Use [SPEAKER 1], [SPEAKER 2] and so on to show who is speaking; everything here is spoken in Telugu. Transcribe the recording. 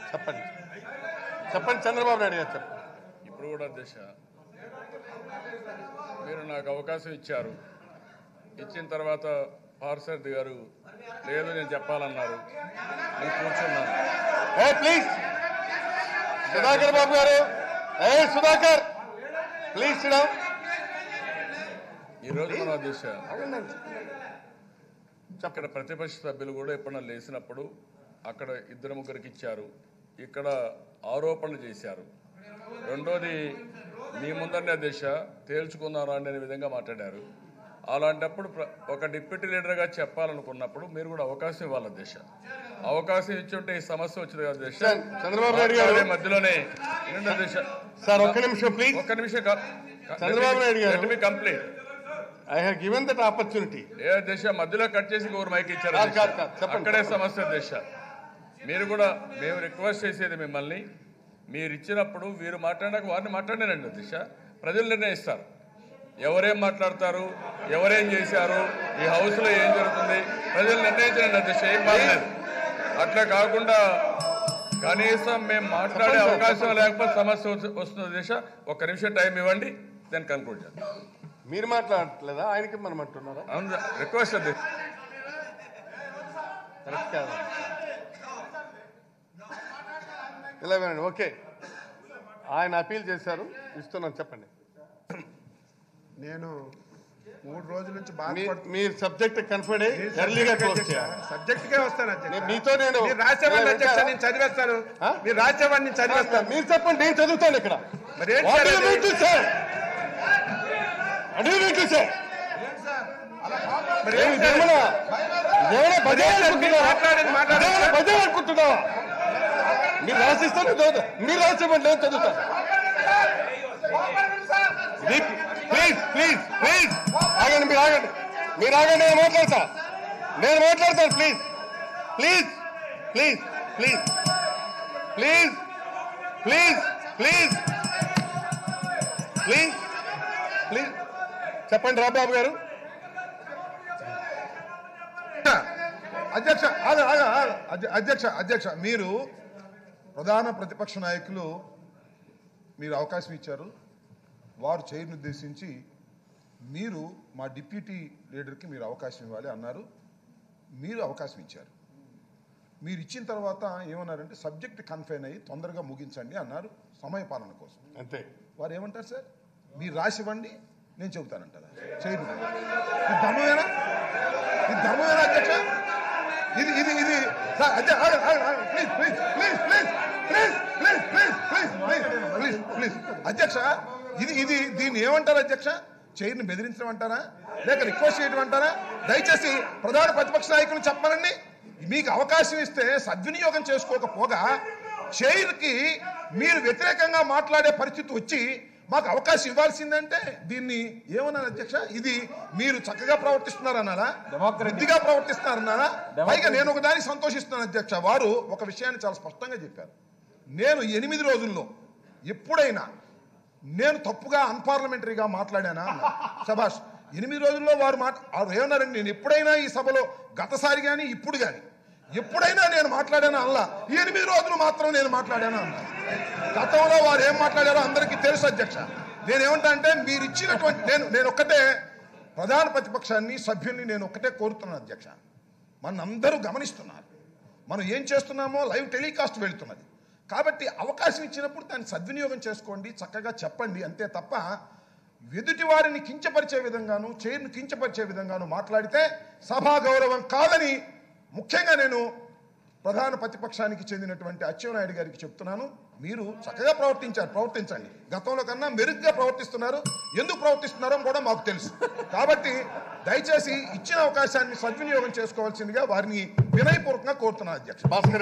[SPEAKER 1] చెప్పండి చెప్పండి చంద్రబాబు నాయుడు గారు చెప్పండి
[SPEAKER 2] ఇప్పుడు కూడా దిశ మీరు నాకు అవకాశం ఇచ్చారు ఇచ్చిన తర్వాత పార్సర్ది గారు లేదు నేను చెప్పాలన్నారు నేను కూర్చున్నాను
[SPEAKER 1] ఏ ప్లీజ్ సుధాకర్ బాబు గారు ఏ సుధాకర్ ప్లీజ్ సిడం
[SPEAKER 2] ఈరోజు మన దిశ అక్కడ ప్రతిపక్ష సభ్యులు కూడా ఎప్పుడన్నా లేచినప్పుడు అక్కడ ఇద్దరు ముగ్గురికి ఇచ్చారు ఇక్కడ ఆరోపణలు చేశారు రెండోది మీ ముందరనే దిశ తేల్చుకుందాం అండి అనే విధంగా మాట్లాడారు అలాంటప్పుడు ప్ర- ఒక డిప్యూటీ లీడర్గా చెప్పాలనుకున్నప్పుడు మీరు కూడా అవకాశం ఇవ్వాలి దిశ అవకాశం ఇచ్చుంటే ఈ సమస్య వచ్చేది కదా దిశ
[SPEAKER 1] సార్, చంద్రబాబు నాయుడు గారు.
[SPEAKER 2] మాట్లాడే మధ్యలోనే నిండు దిశ
[SPEAKER 1] సార్ ఒక్క నిమిషం ప్లీజ్
[SPEAKER 2] ఒక్క నిమిషం కా-
[SPEAKER 1] చంద్రబాబు నాయుడు గారు.
[SPEAKER 2] Let me complete.
[SPEAKER 1] I have given that opportunity
[SPEAKER 2] ఏ దిశ మధ్యలో కట్ చేసి ఊరు మైక్ ఇచ్చారు
[SPEAKER 1] కాదు,
[SPEAKER 2] దిశ.
[SPEAKER 1] కాదు, కాదు. చెప్పండి,
[SPEAKER 2] అక్కడే
[SPEAKER 1] చెప్పండి.
[SPEAKER 2] సమస్య దిశ మీరు కూడా మేము రిక్వెస్ట్ చేసేది మిమ్మల్ని మీరు ఇచ్చినప్పుడు వీరు మాట్లాడాక వారిని మాట్లాడారండి దిశ ప్రజలు నిర్ణయిస్తారు ఎవరేం మాట్లాడతారు ఎవరేం చేశారు ఈ హౌస్ లో ఏం జరుగుతుంది ప్రజలు నిర్ణయించండి దిశ ఏం బాగలేదు అట్లా కాకుండా కనీసం మేము మాట్లాడే
[SPEAKER 1] చెప్పండి సార్,
[SPEAKER 2] అవకాశం లేకపోతే సమస్య వస్తు- వస్తుంది దిశ ఒక్క నిమిషం టైం ఇవ్వండి దాన్ని కన్క్లూడ్ చేద్దాం
[SPEAKER 1] మీరు మాట్లాడట్లేదా ఆయనకి మనం అంటున్నారా
[SPEAKER 2] అవును రిక్వెస్ట్ అది
[SPEAKER 1] కరెక్ట్ కాదు ఇలా వినండి ఓకే ఆయన అపీల్ చేశారు ఇస్తున్నాను చెప్పండి
[SPEAKER 3] నేను మూడు రోజుల నుంచి
[SPEAKER 1] మీ-
[SPEAKER 3] బాధపడుతున్నా
[SPEAKER 1] మీరు సబ్జెక్ట్ కన్ఫర్డ్ అయ్యి ఎర్లీగా క్లోజ్ చేయాలి
[SPEAKER 3] సబ్జెక్ట్ కే వస్తాను అధ్యక్ష.
[SPEAKER 1] నేను మీతో నేను-
[SPEAKER 3] మీరు రాసేవాడిని
[SPEAKER 1] ఇలా
[SPEAKER 3] అధ్యక్ష
[SPEAKER 1] వింటారా?
[SPEAKER 3] నేను చదివేస్తాను
[SPEAKER 1] ఆ?
[SPEAKER 3] మీరు రాసేవాడిని నేను చదివేస్తాను
[SPEAKER 1] మీరు చెప్పండి నేను చదువుతాను ఇక్కడ
[SPEAKER 3] మరి ఏంటి
[SPEAKER 1] What
[SPEAKER 3] సార్
[SPEAKER 1] do you
[SPEAKER 3] అది?
[SPEAKER 1] mean to say? What do you mean to say?
[SPEAKER 3] మరి
[SPEAKER 1] ఏమి
[SPEAKER 3] ఏంటి సార్?
[SPEAKER 1] జన్మనా? ఏమైనా
[SPEAKER 3] మరి
[SPEAKER 1] బజార్
[SPEAKER 3] ఏంటి సార్? మీరు
[SPEAKER 1] అనుకుంటున్నావా?
[SPEAKER 3] మాట్లాడేది మాట్లాడండి
[SPEAKER 1] ఇదేమైనా
[SPEAKER 3] సార్.
[SPEAKER 1] బజార్ అనుకుంటున్నావా మీరు రాసిస్తాను చదువుతా మీరు రాసేమండి నేను చదువుతాను ప్లీజ్ ప్లీజ్ ప్లీజ్ ఆగండి మీరు ఆగండి మీరు ఆగండి నేను మాట్లాడతా నేను మాట్లాడతాను please please please please please please please please please చెప్పండి రాబాబు గారు
[SPEAKER 3] అధ్యక్ష ఆగ, ఆగ, ఆగ. అధ్య- అధ్యక్ష అధ్యక్ష మీరు ప్రధాన ప్రతిపక్ష నాయకులు మీరు అవకాశం ఇచ్చారు వారు చైర్ను ఉద్దేశించి మీరు మా డిప్యూటీ లీడర్కి మీరు అవకాశం ఇవ్వాలి అన్నారు మీరు అవకాశం ఇచ్చారు మీరు ఇచ్చిన తర్వాత ఏమన్నారంటే సబ్జెక్ట్ కన్ఫైన్ అయ్యి తొందరగా ముగించండి అన్నారు సమయపాలన కోసం
[SPEAKER 1] అంతే
[SPEAKER 3] వారు ఏమంటారు సార్ మీరు రాసివ్వండి నేను చెబుతానంటారా చేయదు ఇది ధర్మమేనా ఇది ధర్మమేనా అధ్యక్ష ఇది ఇది ఇది సార్ అధ్యక్ష please please please please please please please please please please please అధ్యక్ష ఇది ఇది దీన్ని ఏమంటారు అధ్యక్ష చైర్ని బెదిరించడం అంటారా లేక రిక్వెస్ట్ చేయడం అంటారా దయచేసి ప్రధాన ప్రతిపక్ష నాయకులు చెప్పాలండి మీకు అవకాశం ఇస్తే సద్వినియోగం చేసుకోకపోగా చైర్కి మీరు వ్యతిరేకంగా మాట్లాడే పరిస్థితి వచ్చి మాకు అవకాశం ఇవ్వాల్సిందంటే దీన్ని ఏమన్నారు అధ్యక్ష ఇది మీరు చక్కగా ప్రవర్తిస్తున్నారన్నారా బుద్ధిగా ప్రవర్తిస్తున్నారన్నారా పైగా నేను ఒకదానికి సంతోషిస్తున్నాను అధ్యక్ష వారు ఒక విషయాన్ని చాలా స్పష్టంగా చెప్పారు నేను ఎనిమిది రోజుల్లో ఎప్పుడైనా నేను తప్పుగా అన్పార్లమెంటరీగా మాట్లాడానా అన్నారు. శభాష్ ఎనిమిది రోజుల్లో వారు మాట వారు ఏమన్నారండి నేను ఎప్పుడైనా ఈ సభలో గతసారి కానీ ఇప్పుడు కానీ ఎప్పుడైనా నేను మాట్లాడానా అల్లా ఈ ఎనిమిది రోజులు మాత్రం నేను మాట్లాడానా అన్నారు గతంలో వారు ఏం మాట్లాడారో అందరికీ తెలుసు అధ్యక్ష నేనేమంటా అంటే మీరు ఇచ్చినటువంటి నేను నేను ఒక్కటే ప్రధాన ప్రతిపక్షాన్ని సభ్యుల్ని నేను ఒక్కటే కోరుతున్నాను అధ్యక్ష మన అందరూ గమనిస్తున్నారు మనం ఏం చేస్తున్నామో లైవ్ టెలికాస్ట్ వెళ్తున్నది కాబట్టి అవకాశం ఇచ్చినప్పుడు దాన్ని సద్వినియోగం చేసుకోండి చక్కగా చెప్పండి అంతే తప్ప ఎదుటి వారిని కించపరిచే విధంగాను చైర్ను కించపరిచే విధంగాను మాట్లాడితే సభా గౌరవం కాదని ముఖ్యంగా నేను ప్రధాన ప్రతిపక్షానికి చెందినటువంటి అచ్చెన్నాయుడు గారికి చెప్తున్నాను మీరు చక్కగా ప్రవర్తించారు ప్రవర్తించండి గతంలో కన్నా మెరుగ్గా ప్రవర్తిస్తున్నారు ఎందుకు ప్రవర్తిస్తున్నారో కూడా మాకు తెలుసు కాబట్టి దయచేసి ఇచ్చిన అవకాశాన్ని సద్వినియోగం చేసుకోవాల్సిందిగా వారిని వినయపూర్వకంగా కోరుతున్నాను అధ్యక్ష
[SPEAKER 1] భాస్కర్